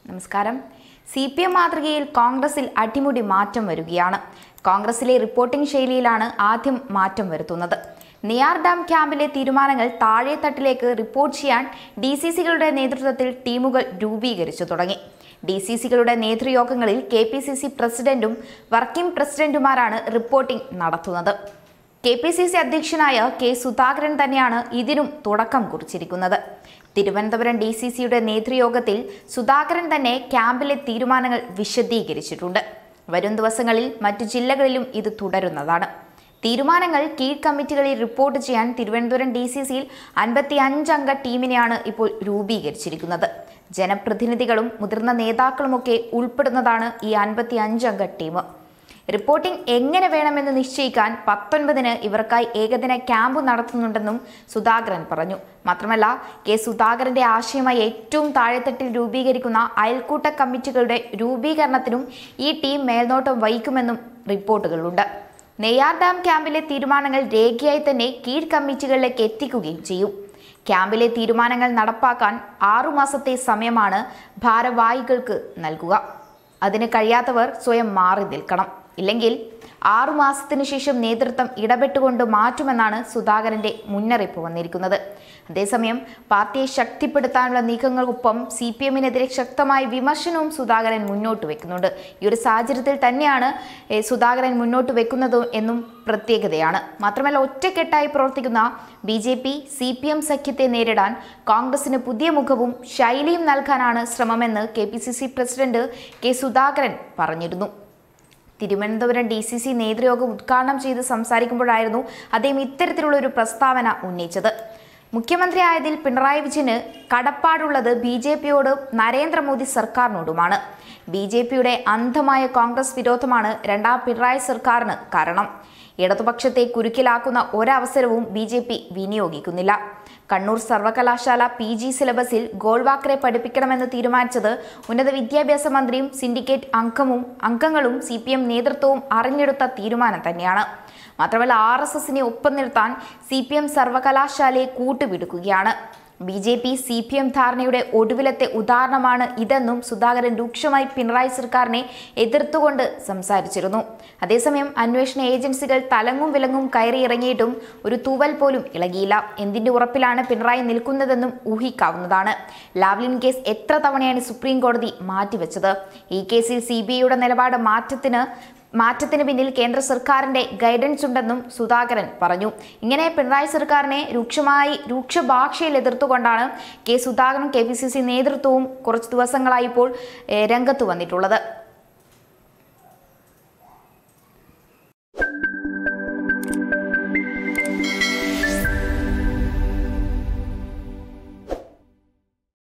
നമസ്കാരം C P M മാതൃകയിൽ കോൺഗ്രസിൽ അടിമുടി മാറ്റം വരികയാണ് കോൺഗ്രസിലെ റിപ്പോർട്ടിംഗ് ശൈലിയിലാണ് ആദ്യം മാറ്റം വരുത്തുന്നത് നെയ്യാർ ഡാം ക്യാമ്പിലെ തീരുമാനങ്ങൾ താഴെത്തട്ടിലേക്ക് റിപ്പോർട്ട് ചെയ്യാൻ ഡി സി സികളുടെ നേതൃത്വത്തിൽ ടീമുകൾ രൂപീകരിച്ചു തുടങ്ങി ഡി സി സികളുടെ നേതൃയോഗങ്ങളിൽ കെ പി സി സി പ്രസിഡന്റും വർക്കിംഗ് പ്രസിഡന്റുമാരാണ് റിപ്പോർട്ടിംഗ് നടത്തുന്നത് കെ പി സി സി അധ്യക്ഷനായ കെ സുധാകരൻ തന്നെയാണ് ഇതിനും തുടക്കം കുറിച്ചിരിക്കുന്നത് തിരുവനന്തപുരം ഡി സി സിയുടെ നേതൃയോഗത്തിൽ സുധാകരൻ തന്നെ ക്യാമ്പിലെ തീരുമാനങ്ങൾ വിശദീകരിച്ചിട്ടുണ്ട് വരും ദിവസങ്ങളിൽ മറ്റു ജില്ലകളിലും ഇത് തുടരുന്നതാണ് തീരുമാനങ്ങൾ കീഴ് കമ്മിറ്റികളിൽ റിപ്പോർട്ട് ചെയ്യാൻ തിരുവനന്തപുരം ഡി സി സിയിൽ അൻപത്തി അഞ്ചംഗ ടീമിനെയാണ് ഇപ്പോൾ രൂപീകരിച്ചിരിക്കുന്നത് ജനപ്രതിനിധികളും മുതിർന്ന നേതാക്കളുമൊക്കെ ഉൾപ്പെടുന്നതാണ് ഈ അൻപത്തി അഞ്ചംഗ ടീം റിപ്പോർട്ടിംഗ് എങ്ങനെ വേണമെന്ന് നിശ്ചയിക്കാൻ പത്തൊൻപതിന് ഇവർക്കായി ഏകദിന ക്യാമ്പ് നടത്തുന്നുണ്ടെന്നും സുധാകരൻ പറഞ്ഞു മാത്രമല്ല കെ സുധാകരന്റെ ആശയമായി ഏറ്റവും താഴെത്തട്ടിൽ രൂപീകരിക്കുന്ന അയൽക്കൂട്ട കമ്മിറ്റികളുടെ രൂപീകരണത്തിനും ഈ ടീം മേൽനോട്ടം വഹിക്കുമെന്നും റിപ്പോർട്ടുകളുണ്ട് നെയ്യാർ ഡാം ക്യാമ്പിലെ തീരുമാനങ്ങൾ രേഖയായി തന്നെ കീഴ് കമ്മിറ്റികളിലേക്ക് എത്തിക്കുകയും ചെയ്യും ക്യാമ്പിലെ തീരുമാനങ്ങൾ നടപ്പാക്കാൻ ആറുമാസത്തെ സമയമാണ് ഭാരവാഹികൾക്ക് നൽകുക അതിന് കഴിയാത്തവർ സ്വയം മാറി നിൽക്കണം ഇല്ലെങ്കിൽ ആറുമാസത്തിനു ശേഷം നേതൃത്വം ഇടപെട്ടുകൊണ്ട് മാറ്റുമെന്നാണ് സുധാകരന്റെ മുന്നറിയിപ്പ് വന്നിരിക്കുന്നത് അതേസമയം പാർട്ടിയെ ശക്തിപ്പെടുത്താനുള്ള നീക്കങ്ങൾക്കൊപ്പം സി പി എമ്മിനെതിരെ ശക്തമായ വിമർശനവും സുധാകരൻ മുന്നോട്ട് വെക്കുന്നുണ്ട് ഈ ഒരു സാഹചര്യത്തിൽ തന്നെയാണ് ഏഹ്, സുധാകരൻ മുന്നോട്ട് വെക്കുന്നത് എന്നും പ്രത്യേകതയാണ് മാത്രമല്ല ഒറ്റക്കെട്ടായി പ്രവർത്തിക്കുന്ന B J P C P M സഖ്യത്തെ നേരിടാൻ കോൺഗ്രസിന് പുതിയ മുഖവും ശൈലിയും നൽകാനാണ് ശ്രമമെന്ന് K P C C president K Sudhakaran Thiruvananthapuram തിരുവനന്തപുരം ഡി സി സി നേതൃയോഗം ഉദ്ഘാടനം ചെയ്ത് സംസാരിക്കുമ്പോഴായിരുന്നു അദ്ദേഹം ഇത്തരത്തിലുള്ള ഒരു പ്രസ്താവന ഉന്നയിച്ചത് മുഖ്യമന്ത്രിയായതിൽ പിണറായി വിജയന് കടപ്പാടുള്ളത് ബി ജെ പിയോട് നരേന്ദ്രമോദി സർക്കാരിനോടുമാണ് ബി ജെ പിയുടെ അന്ധമായ കോൺഗ്രസ് വിരോധമാണ് രണ്ടാം പിണറായി സർക്കാരിന് കാരണം ഇടതുപക്ഷത്തെ കുരുക്കിലാക്കുന്ന ഒരവസരവും ബി ജെ പി വിനിയോഗിക്കുന്നില്ല കണ്ണൂർ സർവകലാശാല പി ജി സിലബസിൽ ഗോൾവാക്കറെ പഠിപ്പിക്കണമെന്ന് തീരുമാനിച്ചത് ഉന്നത വിദ്യാഭ്യാസ മന്ത്രിയും സിൻഡിക്കേറ്റ് അംഗവും അംഗങ്ങളും സി പി എം നേതൃത്വവും അറിഞ്ഞെടുത്ത തീരുമാനം തന്നെയാണ് മാത്രമല്ല ആർ എസ് എസിനെ ഒപ്പം നിർത്താൻ സി പി എം സർവകലാശാലയെ കൂട്ടുപിടിക്കുകയാണ് B J P C P M ധാരണയുടെ ഒടുവിലത്തെ ഉദാഹരണമാണ് ഇതെന്നും സുധാകരൻ രൂക്ഷമായി പിണറായി സർക്കാരിനെ എതിർത്തുകൊണ്ട് സംസാരിച്ചിരുന്നു അതേസമയം അന്വേഷണ ഏജൻസികൾ തലങ്ങും വിലങ്ങും കയറിയിറങ്ങിയിട്ടും ഒരു തൂവൽ പോലും ഇളകിയില്ല എന്തിന്റെ ഉറപ്പിലാണ് പിണറായി നിൽക്കുന്നതെന്നും ഊഹിക്കാവുന്നതാണ് ലാവ്ലിൻ കേസ് എത്ര തവണയാണ് സുപ്രീം കോടതി മാറ്റിവെച്ചത് ഈ കേസിൽ സി ബി ഐയുടെ നിലപാട് മാറ്റത്തിന് മാറ്റത്തിന് പിന്നിൽ കേന്ദ്ര സർക്കാരിന്റെ ഗൈഡൻസ് ഉണ്ടെന്നും സുധാകരൻ പറഞ്ഞു ഇങ്ങനെ പിണറായി സർക്കാരിനെ രൂക്ഷമായി രൂക്ഷ ഭാഷയിൽ എതിർത്തുകൊണ്ടാണ് കെ സുധാകരനും കെ പി സി സി നേതൃത്വവും കുറച്ച് ദിവസങ്ങളായി ഇപ്പോൾ ഏഹ്, രംഗത്ത് വന്നിട്ടുള്ളത്